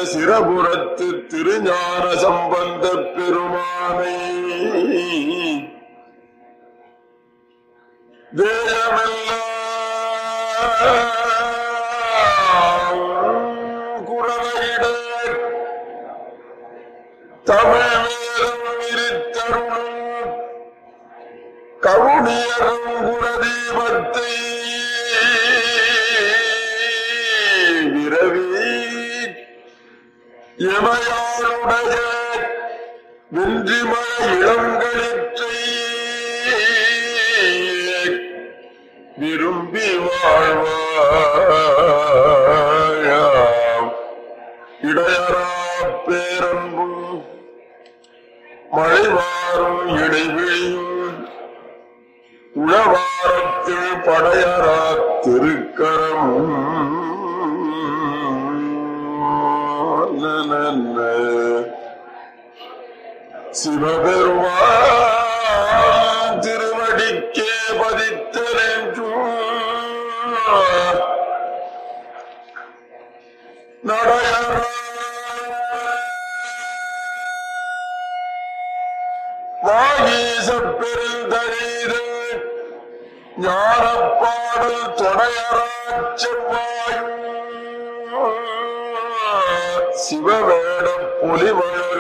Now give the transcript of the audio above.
சிரபுரத்து திருஞான சம்பந்த பெருமானை தேயமெல்லாம் குறவையிட தமிழ் வேதம் இருத்தருளும் கவுனியரும் குணதீபத்தை விரவி எமையாளுடைய வென்றிமழ இளங்களிற்றை விரும்பி வாழ்வாழாம் இடையரா பேரன்பும் மழைவாரும் இடைவெளியும் உழவாரத்தில் படையரா திருக்கரமும் நனன்ன. சிவபெருமான் திருவடிக்கே பதித்தனென்றும் நடையரா வாகீச பெருந்தரீது ஞானப்பாடல் தொடையராச் செவ்வாயும் சிவவேட புலிவழர்